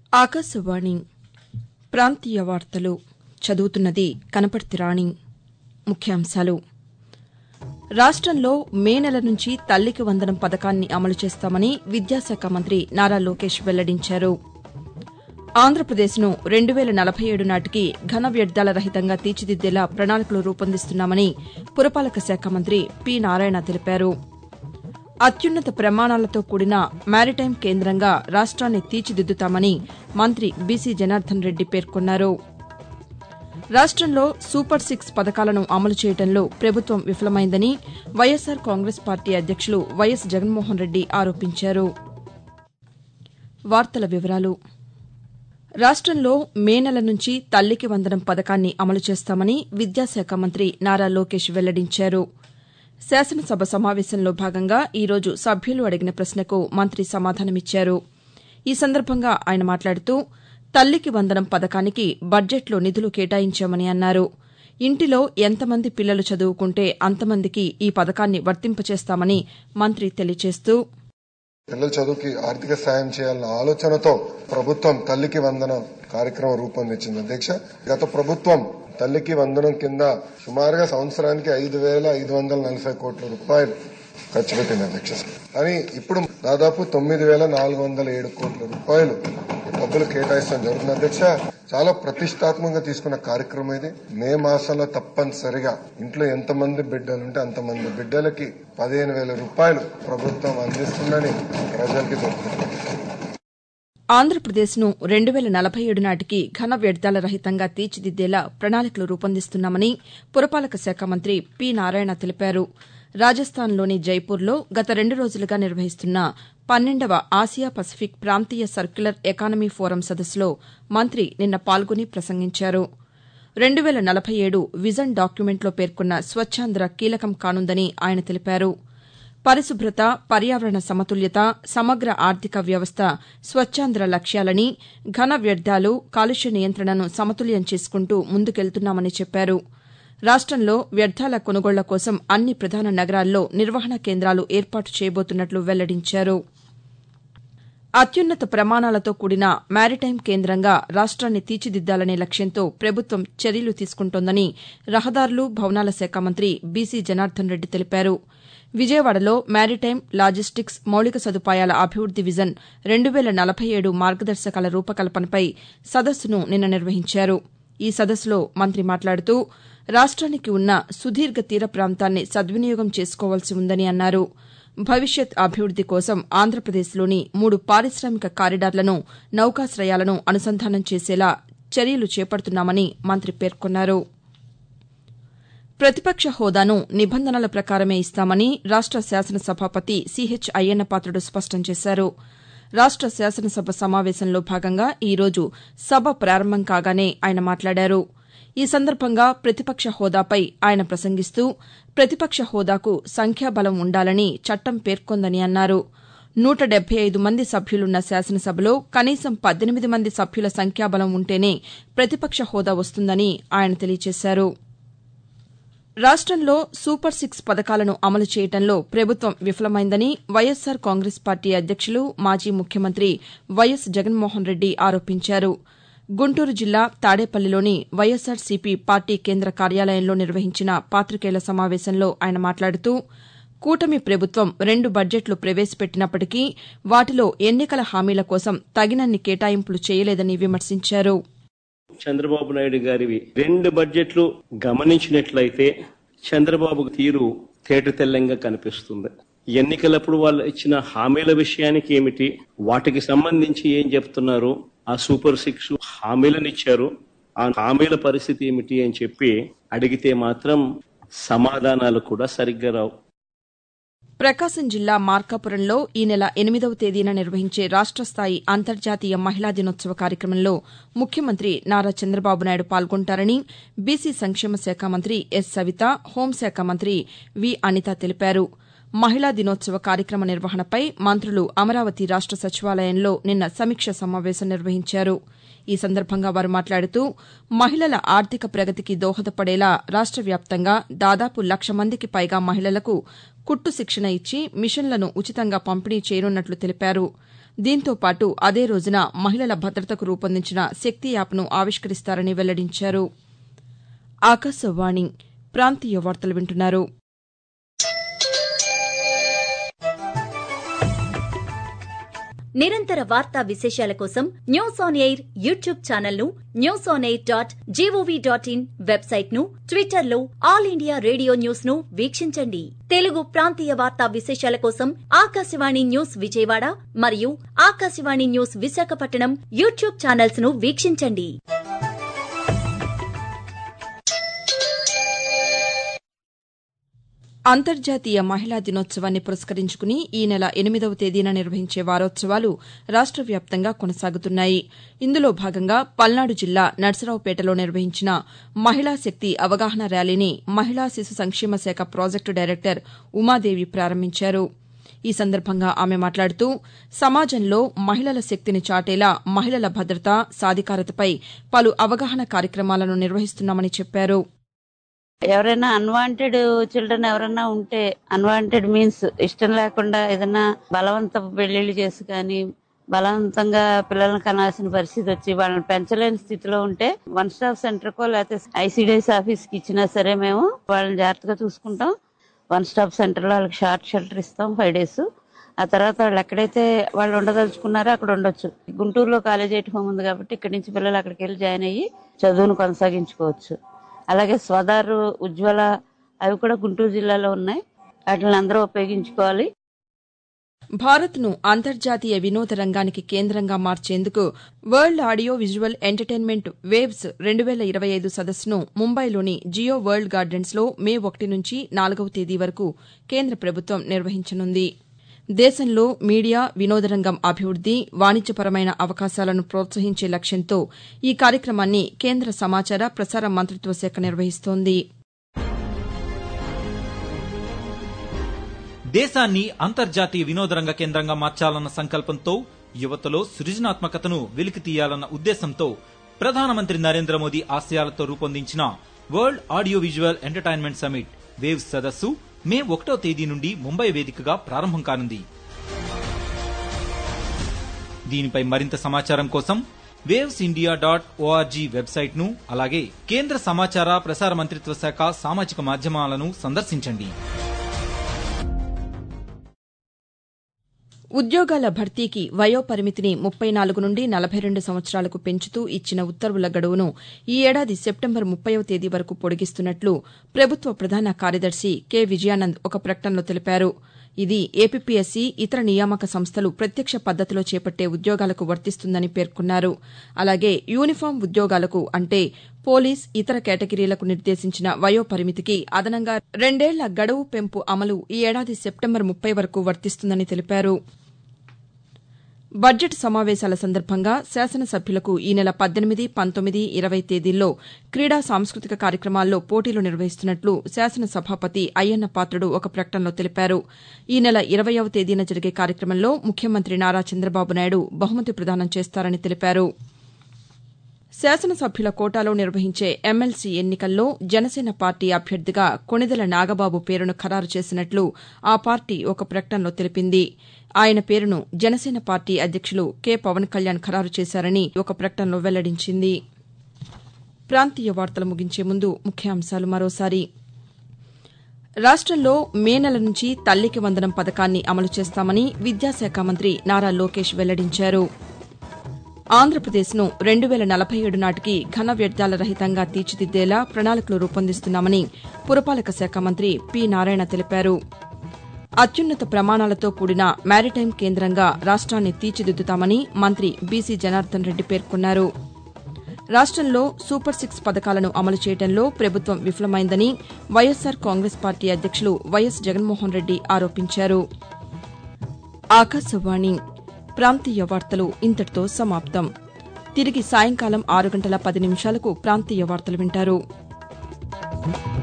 ఆకాశవాణి ప్రాంతీయ వార్తలు చదువుతున్నది కనపర్తి రాణి ముఖ్యాంశాలు రాష్టంలో మే నెల నుంచి తల్లికి వందనం పథకాన్ని అమలు చేస్తామని విద్యాశాఖ మంత్రి నారా లోకేష్ వెల్లడించారు ఆంధ్రప్రదేశ్ను రెండు వేల నలభై ఏడు నాటికి ఘన వ్యర్థాల రహితంగా తీర్చిదిద్దేలా ప్రణాళికలు రూపొందిస్తున్నామని పురపాలక శాఖ మంత్రి పి నారాయణ తెలిపారు అత్యున్నత ప్రమాణాలతో కూడిన మారిటైమ్ కేంద్రంగా రాష్ట్రాన్ని తీర్చిదిద్దుతామని మంత్రి బీసీ జనార్దన్ రెడ్డి పేర్కొన్నారు రాష్టంలో సూపర్ సిక్స్ పథకాలను అమలు చేయడంలో ప్రభుత్వం విఫలమైందని వైఎస్సార్ కాంగ్రెస్ పార్టీ అధ్యక్షులు వైఎస్ జగన్మోహన్ రెడ్డి ఆరోపించారు వార్తల వివరాలు రాష్టంలో మే నెల నుంచి తల్లికి వందనం పథకాన్ని అమలు చేస్తామని విద్యాశాఖ మంత్రి నారా లోకేష్ వెల్లడించారు శాసనసభ సమావేశంలో భాగంగా ఈరోజు సభ్యులు అడిగిన ప్రశ్నకు మంత్రి సమాధానమిచ్చారు ఈ సందర్భంగా ఆయన మాట్లాడుతూ తల్లికి వందనం పథకానికి బడ్జెట్లో నిధులు కేటాయించామని అన్నారు ఇంటిలో ఎంతమంది పిల్లలు చదువుకుంటే అంతమందికి ఈ పథకాన్ని వర్తింపచేస్తామని మంత్రి తెలియజేస్తూ పిల్లల చదువుకి ఆర్థిక సాయం చేయాలన్న ఆలోచనతో ప్రభుత్వం తల్లికి వందనం కార్యక్రమం రూపొందించింది అధ్యక్ష గత ప్రభుత్వం తల్లికి వందనం కింద సుమారుగా సంవత్సరానికి ఐదు వేల ఐదు వందల నలభై కోట్ల రూపాయలు ఖర్చు పెట్టింది అధ్యక్ష కానీ ఇప్పుడు దాదాపు తొమ్మిది వేల నాలుగు వందల ఏడు కోట్ల రూపాయలు డబ్బులు కేటాయిస్తాం జరుగుతుంది అధ్యక్ష చాలా ప్రతిష్టాత్మకంగా తీసుకున్న కార్యక్రమం ఇది మే మాసంలో తప్పనిసరిగా ఇంట్లో ఎంతమంది బిడ్డలుంటే అంతమంది బిడ్డలకి పదిహేను వేల రూపాయలు ప్రభుత్వం అందిస్తుందని ప్రజలకి చెప్తున్నారు ఆంధ్రప్రదేశ్ను రెండు వేల నలభై ఏడు నాటికి ఘన వ్యర్థాల రహితంగా తీర్చిదిద్దేలా ప్రణాళికలు రూపొందిస్తున్నామని పురపాలక శాఖ మంత్రి పి నారాయణ తెలిపారు రాజస్థాన్లోని జైపూర్లో గత రెండు రోజులుగా నిర్వహిస్తున్న పన్నెండవ ఆసియా పసిఫిక్ ప్రాంతీయ సర్క్యులర్ ఎకానమీ ఫోరం సదస్సులో మంత్రి నిన్న పాల్గొని ప్రసంగించారు రెండు వేల నలభై ఏడు విజన్ డాక్యుమెంట్లో పేర్కొన్న స్వచ్ఛాంధ్ర కీలకం కానుందని ఆయన తెలిపారు పరిశుభ్రత పర్యావరణ సమతుల్యత సమగ్ర ఆర్థిక వ్యవస్థ స్వచ్ఛాంధ్ర లక్ష్యాలని ఘన వ్యర్థాలు కాలుష్య నియంత్రణను సమతుల్యం చేసుకుంటూ ముందుకెళ్తున్నామని చెప్పారు రాష్టంలో వ్యర్థాల కొనుగోళ్ల కోసం అన్ని ప్రధాన నగరాల్లో నిర్వహణ కేంద్రాలు ఏర్పాటు చేయబోతున్నట్లు వెల్లడించారు అత్యున్నత ప్రమాణాలతో కూడిన మారిటైమ్ కేంద్రంగా రాష్ట్రాన్ని తీర్చిదిద్దాలనే లక్ష్యంతో ప్రభుత్వం చర్యలు తీసుకుంటోందని రహదారులు భవనాల శాఖ మంత్రి బీసీ జనార్దన్ రెడ్డి తెలిపారు విజయవాడలో మారిటైమ్ లాజిస్టిక్స్ మౌలిక సదుపాయాల అభివృద్ది విజన్ రెండు వేల నలభై ఏడు మార్గదర్శకాల రూపకల్పనపై సదస్సును నిన్న నిర్వహించారు ఈ సదస్సులో మంత్రి మాట్లాడుతూ రాష్ట్రానికి ఉన్న సుదీర్ఘ తీర ప్రాంతాన్ని సద్వినియోగం చేసుకోవాల్సి ఉందని అన్నారు భవిష్యత్ అభివృద్ది కోసం ఆంధ్రప్రదేశ్లోని మూడు పారిశామిక కారిడార్లను నౌకాశయాలను అనుసంధానం చేసేలా చర్యలు చేపడుతున్నామని మంత్రి పేర్కొన్నారు ప్రతిపక్ష హోదాను నిబంధనల ప్రకారమే ఇస్తామని రాష్ట శాసనసభాపతి సిహెచ్ అయ్యన్నపాత్రుడు స్పష్టం చేశారు రాష్ట శాసనసభ సమావేశంలో భాగంగా ఈరోజు సభ ప్రారంభం కాగానే ఆయన మాట్లాడారు ఈ సందర్భంగా ప్రతిపక్ష హోదాపై ఆయన ప్రసంగిస్తూ ప్రతిపక్ష హోదాకు సంఖ్యాబలం ఉండాలని చట్టం పేర్కొందని అన్నారు నూట డెబ్బై ఐదు మంది సభ్యులున్న శాసనసభలో కనీసం పద్దెనిమిది మంది సభ్యుల సంఖ్యాబలం ఉంటేనే ప్రతిపక్ష హోదా వస్తుందని ఆయన తెలియజేశారు రాష్టంలో సూపర్ సిక్స్ పథకాలను అమలు చేయడంలో ప్రభుత్వం విఫలమైందని వైఎస్సార్ కాంగ్రెస్ పార్టీ అధ్యక్షులు మాజీ ముఖ్యమంత్రి వైఎస్ జగన్మోహన్ రెడ్డి ఆరోపించారు గుంటూరు జిల్లా తాడేపల్లిలోని వైఎస్సార్సీపీ పార్టీ కేంద్ర కార్యాలయంలో నిర్వహించిన పాతికేయుల సమావేశంలో ఆయన మాట్లాడుతూ కూటమి ప్రభుత్వం రెండు బడ్జెట్లు ప్రవేశపెట్టినప్పటికీ వాటిలో ఎన్నికల హామీల కోసం తగినన్ని కేటాయింపులు చేయలేదని విమర్శించారు చంద్రబాబు నాయుడు గారివి రెండు బడ్జెట్లు గమనించినట్లయితే చంద్రబాబు తీరు తేట తెల్లంగా కనిపిస్తుంది ఎన్నికలప్పుడు వాళ్ళు ఇచ్చిన హామీల విషయానికి ఏమిటి వాటికి సంబంధించి ఏం చెప్తున్నారు ఆ సూపర్ సిక్స్ హామీలను ఇచ్చారు ఆ హామీల పరిస్థితి ఏమిటి అని చెప్పి అడిగితే మాత్రం సమాధానాలు కూడా సరిగ్గా రావు ప్రకాశం జిల్లా మార్కాపురంలో ఈ నెల ఎనిమిదవ తేదీన నిర్వహించే రాష్ట స్థాయి అంతర్జాతీయ మహిళా దినోత్సవ కార్యక్రమంలో ముఖ్యమంత్రి నారా చంద్రబాబు నాయుడు పాల్గొంటారని బీసీ సంక్షేమ శాఖ మంత్రి ఎస్ సవిత హోంశాఖ మంత్రి వి అనిత తెలిపారు మహిళా దినోత్సవ కార్యక్రమ నిర్వహణపై మంత్రులు అమరావతి రాష్ట సచివాలయంలో నిన్న సమీక్ష సమావేశం నిర్వహించారు ఈ సందర్భంగా వారు మాట్లాడుతూ మహిళల ఆర్థిక ప్రగతికి దోహదపడేలా రాష్ట వ్యాప్తంగా దాదాపు లక్ష మందికి పైగా మహిళలకు కుట్టు శిక్షణ ఇచ్చి మిషన్లను ఉచితంగా పంపిణీ చేయనున్నట్లు తెలిపారు దీంతో పాటు అదే రోజున మహిళల భద్రతకు రూపొందించిన శక్తి యాప్ను ఆవిష్కరిస్తారని వెల్లడించారు ఆకాశవాణి ప్రాంతీయ వార్తలు వింటున్నారు నిరంతర వార్తా విశేషాల కోసం news on air YouTube channel ను news on air dot G O V dot in website ను ట్విట్టర్ లో ఆల్ ఇండియా రేడియో న్యూస్ ను వీక్షించండి తెలుగు ప్రాంతీయ వార్తా విశేషాల కోసం ఆకాశవాణి న్యూస్ విజయవాడ మరియు Akashvani news Visakhapatnam YouTube channels ను వీక్షించండి అంతర్జాతీయ మహిళా దినోత్సవాన్ని పురస్కరించుకుని ఈ నెల ఎనిమిదవ తేదీన నిర్వహించే వారోత్సవాలు రాష్ట వ్యాప్తంగా కొనసాగుతున్నాయి ఇందులో భాగంగా పల్నాడు జిల్లా నర్సరావుపేటలో నిర్వహించిన మహిళా శక్తి అవగాహన ర్యాలీని మహిళా శిశు సంక్షేమ శాఖ ప్రాజెక్టు డైరెక్టర్ ఉమాదేవి ప్రారంభించారు ఈ సందర్భంగా ఆమె మాట్లాడుతూ సమాజంలో మహిళల శక్తిని చాటేలా మహిళల భద్రత సాధికారతపై పలు అవగాహన కార్యక్రమాలను నిర్వహిస్తున్నామని చెప్పారు ఎవరైనా అన్వాంటెడ్ చిల్డ్రన్ ఎవరైనా ఉంటే అన్వాంటెడ్ మీన్స్ ఇష్టం లేకుండా ఏదైనా బలవంత పెళ్లిళ్ళు చేసి కానీ బలవంతంగా పిల్లల్ని కనాల్సిన పరిస్థితి వచ్చి వాళ్ళని పెంచలేని స్థితిలో ఉంటే వన్ స్టాప్ సెంటర్ కో లేకపోతే ఐసీడీఎస్ ఆఫీస్ కి ఇచ్చినా సరే మేము వాళ్ళని జాగ్రత్తగా చూసుకుంటాం వన్ స్టాప్ సెంటర్ లో వాళ్ళకి షార్ట్ షెల్టర్ ఇస్తాం ఫైవ్ డేస్ ఆ తర్వాత వాళ్ళు ఎక్కడైతే వాళ్ళు ఉండదలుచుకున్నారో అక్కడ ఉండొచ్చు గుంటూరులో కాలేజ్ ఎయిట్ హోమ్ ఉంది కాబట్టి ఇక్కడి నుంచి పిల్లలు అక్కడికి వెళ్ళి జాయిన్ అయ్యి చదువును కొనసాగించుకోవచ్చు అలాగే స్వదారు ఉజ్వల అవి కూడా గుంటూరు జిల్లాలో ఉన్నాయి వాటిని అందరూ ఉపయోగించుకోవాలి భారత్ను అంతర్జాతీయ వినోద రంగానికి కేంద్రంగా మార్చేందుకు World Audio Visual Entertainment Waves రెండు వేల ఇరవై ఐదు సదస్సును ముంబైలోని జియో వరల్డ్ గార్డెన్స్లో మే ఒకటి నుంచి నాలుగవ తేదీ వరకు కేంద్ర ప్రభుత్వం నిర్వహించనుంది దేశంలో మీడియా వినోద రంగం అభివృద్ది వాణిజ్యపరమైన అవకాశాలను ప్రోత్సహించే లక్ష్యంతో ఈ కార్యక్రమాన్ని కేంద్ర సమాచార ప్రసార మంత్రిత్వ శాఖ నిర్వహిస్తోంది దేశాన్ని అంతర్జాతీయ వినోదరంగ కేంద్రంగా మార్చాలన్న సంకల్పంతో యువతలో సృజనాత్మకతను వెలికి తీయాలన్న ఉద్దేశంతో ప్రధానమంత్రి నరేంద్ర మోదీ ఆశయాలతో రూపొందించిన World Audio Visual Entertainment Summit Waves సదస్సు మే ఒకటో తేదీ నుండి ముంబై వేదికగా ప్రారంభం కానుంది దీనిపై మరింత సమాచారం కోసం Waves India dot O R G website ను అలాగే కేంద్ర సమాచార ప్రసార మంత్రిత్వ శాఖ సామాజిక మాధ్యమాలను సందర్శించండి ఉద్యోగాల భర్తీకి వయోపరిమితిని ముప్పై నాలుగు నుండి నలభై రెండు సంవత్సరాలకు పెంచుతూ ఇచ్చిన ఉత్తర్వుల గడువును ఈ ఏడాది సెప్టెంబర్ ముప్పైవ తేదీ వరకు పొడిగిస్తున్నట్లు ప్రభుత్వ ప్రధాన కార్యదర్శి కె విజయానంద్ ఒక ప్రకటనలో తెలిపారు ఇది ఏపీపీఎస్సీ ఇతర నియామక సంస్థలు ప్రత్యక్ష పద్దతిలో చేపట్టే ఉద్యోగాలకు వర్తిస్తుందని పేర్కొన్నారు అలాగే యూనిఫామ్ ఉద్యోగాలకు అంటే పోలీస్ ఇతర కేటగిరీలకు నిర్దేశించిన వయోపరిమితికి అదనంగా రెండేళ్ల గడువు పెంపు అమలు ఈ ఏడాది సెప్టెంబర్ ముప్పై వరకు వర్తిస్తుందని తెలిపారు బడ్జెట్ సమావేశాల సందర్భంగా శాసనసభ్యులకు ఈ నెల పద్దెనిమిది పంతొమ్మిది ఇరవై తేదీల్లో క్రీడా సాంస్కృతిక కార్యక్రమాల్లో పోటీలు నిర్వహిస్తున్నట్లు శాసన సభాపతి అయ్యన్న పాత్రుడు ఒక ప్రకటనలో తెలిపారు ఈ నెల ఇరవయవ తేదీన జరిగే కార్యక్రమంలో ముఖ్యమంత్రి నారా చంద్రబాబు నాయుడు బహుమతి ప్రదానం చేస్తారని తెలిపారు శాసనసభ్యుల కోటాలో నిర్వహించే ఎమ్మెల్సీ ఎన్నికల్లో జనసేన పార్టీ అభ్యర్థిగా కొణిదెల నాగబాబు పేరును ఖరారు చేసినట్లు ఆ పార్టీ ఒక ప్రకటనలో తెలిపింది ఆయన పేరును జనసేన పార్టీ అధ్యక్షులు కె పవన్ కళ్యాణ్ ఖరారు చేశారని ఒక ప్రకటనలో వెల్లడించింది ప్రాంతీయ వార్తలు ముగించే ముందు ముఖ్యాంశాలు మరోసారి రాష్టంలో మే నెల నుంచి తల్లికి వందనం పథకాన్ని అమలు చేస్తామని విద్యాశాఖ మంత్రి నారా లోకేష్ వెల్లడించారు ఆంధ్రప్రదేశ్ను రెండు వేల నలభై ఏడు నాటికి ఘన వ్యర్థాల రహితంగా తీర్చిదిద్దేలా ప్రణాళికలు రూపొందిస్తున్నామని పురపాలక శాఖ మంత్రి పి నారాయణ తెలిపారు అత్యున్నత ప్రమాణాలతో కూడిన మారిటైమ్ కేంద్రంగా రాష్ట్రాన్ని తీర్చిదిద్దుతామని మంత్రి బీసీ జనార్దన్ రెడ్డి పేర్కొన్నారు రాష్టంలో సూపర్ సిక్స్ పథకాలను అమలు చేయడంలో ప్రభుత్వం విఫలమైందని వైఎస్సార్ కాంగ్రెస్ పార్టీ అధ్యక్షులు వైఎస్ జగన్మోహన్ రెడ్డి ఆరోపించారు ఆకాశవాణి ప్రాంతీయ వార్తలు ఇంతటితో సమాప్తం తిరిగి సాయంకాలం ఆరు గంటల పది నిమిషాలకు ప్రాంతీయ వార్తలు వింటారు